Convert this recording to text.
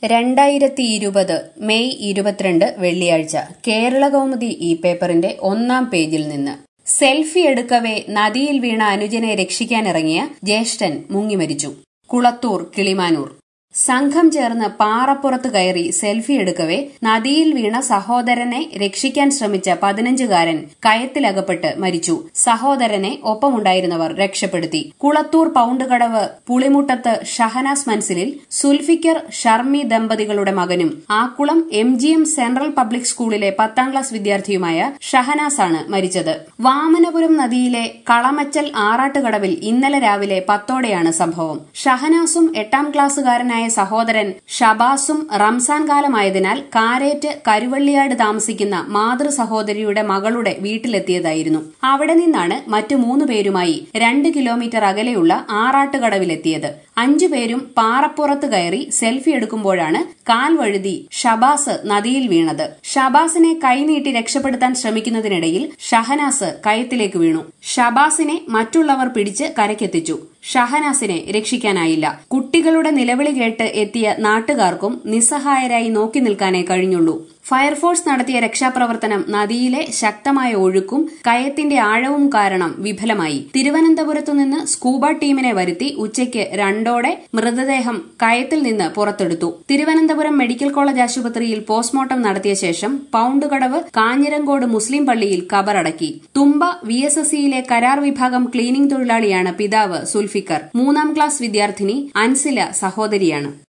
രണ്ടായിരത്തി ഇരുപത് മെയ് ഇരുപത്തിരണ്ട് വെള്ളിയാഴ്ച കേരളകൗമുദി ഈ പേപ്പറിന്റെ ഒന്നാം പേജിൽ നിന്ന് സെൽഫി എടുക്കവേ നദിയിൽ വീണ അനുജനെ രക്ഷിക്കാനിറങ്ങിയ ജ്യേഷ്ഠൻ മുങ്ങിമരിച്ചു കുളത്തൂർ കിളിമാനൂർ സംഘം ചേർന്ന് പാറപ്പുറത്ത് കയറി സെൽഫി എടുക്കവേ നദിയിൽ വീണ സഹോദരനെ രക്ഷിക്കാൻ ശ്രമിച്ച പതിനഞ്ചുകാരൻ കയത്തിലകപ്പെട്ട് മരിച്ചു സഹോദരനെ ഒപ്പമുണ്ടായിരുന്നവർ രക്ഷപ്പെടുത്തി കുളത്തൂർ പൗണ്ടുകടവ് പുളിമുട്ടത്ത് ഷഹനാസ് മൻസിലിൽ സുൽഫിക്കർ ഷർമി ദമ്പതികളുടെ മകനും Akkulam M G M central public സ്കൂളിലെ പത്താം ക്ലാസ് വിദ്യാർത്ഥിയുമായ ഷഹനാസ് ആണ് മരിച്ചത് വാമനപുരം നദിയിലെ കളമച്ചൽ ആറാട്ടുകടവിൽ ഇന്നലെ രാവിലെ പത്തോടെയാണ് സംഭവം ഷഹനാസും എട്ടാം ക്ലാസ്സുകാരനായ സഹോദരൻ ഷബാസും റംസാൻ കാലമായതിനാൽ കാരേറ്റ് കരുവള്ളിയാട് താമസിക്കുന്ന മാതൃ സഹോദരിയുടെ മകളുടെ വീട്ടിലെത്തിയതായിരുന്നു അവിടെ നിന്നാണ് മറ്റു മൂന്ന് പേരുമായി രണ്ട് കിലോമീറ്റർ അകലെയുള്ള ആറാട്ടുകടവിലെത്തിയത് അഞ്ചുപേരും പാറപ്പുറത്ത് കയറി സെൽഫി എടുക്കുമ്പോഴാണ് കാൽ വഴുതി ഷബാസ് നദിയിൽ വീണത് ഷബാസിനെ കൈനീട്ടി രക്ഷപ്പെടുത്താൻ ശ്രമിക്കുന്നതിനിടയിൽ ഷഹനാസ് കയത്തിലേക്ക് വീണു ഷബാസിനെ മറ്റുള്ളവർ പിടിച്ച് കരക്കെത്തിച്ചു ഷഹനാസിനെ രക്ഷിക്കാനായില്ല കുട്ടികളുടെ നിലവിളി കേട്ട് എത്തിയ നാട്ടുകാർക്കും നിസ്സഹായരായി നോക്കി നിൽക്കാനേ കഴിഞ്ഞുള്ളൂ ഫയർഫോഴ്സ് നടത്തിയ രക്ഷാപ്രവർത്തനം നദിയിലെ ശക്തമായ ഒഴുക്കും കയത്തിന്റെ ആഴവും കാരണം വിഫലമായി തിരുവനന്തപുരത്തു നിന്ന് സ്കൂബ ടീമിനെ വരുത്തി ഉച്ചയ്ക്ക് രണ്ടോടെ മൃതദേഹം കയത്തിൽ നിന്ന് പുറത്തെടുത്തു തിരുവനന്തപുരം മെഡിക്കൽ കോളേജ് ആശുപത്രിയിൽ പോസ്റ്റ്മോർട്ടം നടത്തിയ ശേഷം പൌണ്ടുകടവ് കാഞ്ഞിരങ്കോട് മുസ്ലിം പള്ളിയിൽ കബറടക്കി തുമ്പ വി എസ് എസ് സിയിലെ കരാർ വിഭാഗം ക്ലീനിംഗ് തൊഴിലാളിയാണ് പിതാവ് സുൽഫിക്കർ മൂന്നാം ക്ലാസ് വിദ്യാർത്ഥിനി അൻസില സഹോദരിയാണ്